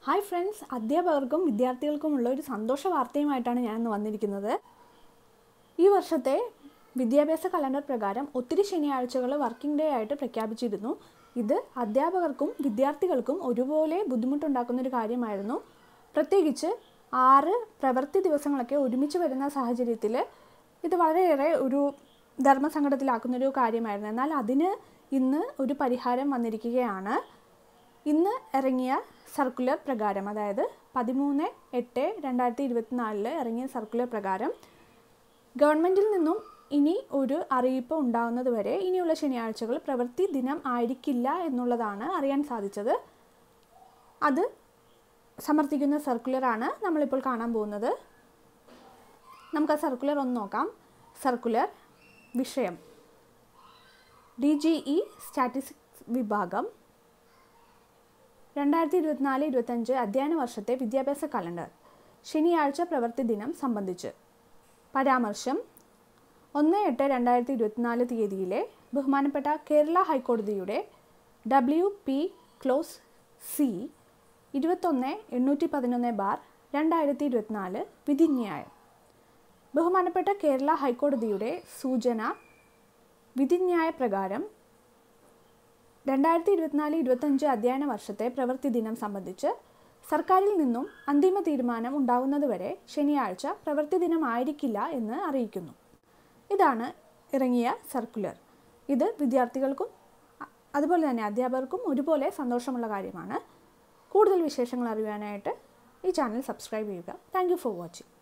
hi friends അധ്യാപകർക്കും വിദ്യാർത്ഥികൾക്കുമുള്ള ഒരു സന്തോഷ വാർത്തയുമായിട്ടാണ് ഞാൻ ഇന്ന് വന്നിരിക്കുന്നത് ഈ വർഷത്തെ വിദ്യാഭ്യാസ കലണ്ടർ പ്രകാരം ഒത്തിരി ശനിയാഴ്ചകൾ വർക്കിംഗ് ഡേ ആയിട്ട് പ്രഖ്യാപിച്ചിരുന്നു ഇത് അധ്യാപകർക്കും വിദ്യാർത്ഥികൾക്കും ഒരുപോലെ ബുദ്ധിമുട്ടുണ്ടാക്കുന്ന ഒരു കാര്യമായിരുന്നു പ്രത്യേകിച്ച് ആറ് പ്രവൃത്തി ദിവസങ്ങളൊക്കെ ഒരുമിച്ച് വരുന്ന സാഹചര്യത്തിൽ ഇത് വളരെയേറെ ഒരു ധർമ്മസങ്കടത്തിലാക്കുന്നൊരു കാര്യമായിരുന്നു എന്നാൽ അതിന് ഇന്ന് ഒരു പരിഹാരം വന്നിരിക്കുകയാണ് ഇന്ന് ഇറങ്ങിയ സർക്കുലർ പ്രകാരം അതായത് പതിമൂന്ന് എട്ട് രണ്ടായിരത്തി ഇരുപത്തിനാലില് ഇറങ്ങിയ സർക്കുലർ പ്രകാരം ഗവൺമെൻറ്റിൽ നിന്നും ഇനി ഒരു അറിയിപ്പ് ഉണ്ടാകുന്നത് വരെ ഇനിയുള്ള ശനിയാഴ്ചകൾ പ്രവൃത്തി ദിനം ആയിരിക്കില്ല എന്നുള്ളതാണ് അറിയാൻ സാധിച്ചത് അത് സമർത്ഥിക്കുന്ന സർക്കുലറാണ് നമ്മളിപ്പോൾ കാണാൻ പോകുന്നത് നമുക്ക് ആ സർക്കുലർ ഒന്ന് നോക്കാം സർക്കുലർ വിഷയം ഡി ജി ഇ സ്റ്റാറ്റിസ്റ്റിക്സ് വിഭാഗം രണ്ടായിരത്തി ഇരുപത്തിനാല് ഇരുപത്തഞ്ച് അധ്യയന വർഷത്തെ വിദ്യാഭ്യാസ കലണ്ടർ ശനിയാഴ്ച പ്രവൃത്തി ദിനം സംബന്ധിച്ച് പരാമർശം ഒന്ന് എട്ട് രണ്ടായിരത്തി ഇരുപത്തിനാല് തീയതിയിലെ ബഹുമാനപ്പെട്ട കേരള ഹൈക്കോടതിയുടെ ഡബ്ല്യു പി ക്ലോസ് സി ഇരുപത്തൊന്ന് എണ്ണൂറ്റി പതിനൊന്ന് ബാർ രണ്ടായിരത്തി ഇരുപത്തിനാല് വിധിന്യായം ബഹുമാനപ്പെട്ട കേരള ഹൈക്കോടതിയുടെ സൂചന വിധിന്യായ പ്രകാരം രണ്ടായിരത്തി ഇരുപത്തിനാല് ഇരുപത്തഞ്ച് അധ്യയന വർഷത്തെ പ്രവൃത്തി ദിനം സംബന്ധിച്ച് സർക്കാരിൽ നിന്നും അന്തിമ തീരുമാനം ഉണ്ടാകുന്നതുവരെ ശനിയാഴ്ച പ്രവൃത്തി ദിനമായിരിക്കില്ല എന്ന് അറിയിക്കുന്നു ഇതാണ് ഇറങ്ങിയ സർക്കുലർ ഇത് വിദ്യാർത്ഥികൾക്കും അ- അതുപോലെ തന്നെ അധ്യാപകർക്കും ഒരുപോലെ സന്തോഷമുള്ള കാര്യമാണ് കൂടുതൽ വിശേഷങ്ങൾ അറിയാനായിട്ട് ഈ ചാനൽ സബ്സ്ക്രൈബ് ചെയ്യുക താങ്ക് യു ഫോർ വാച്ചിങ്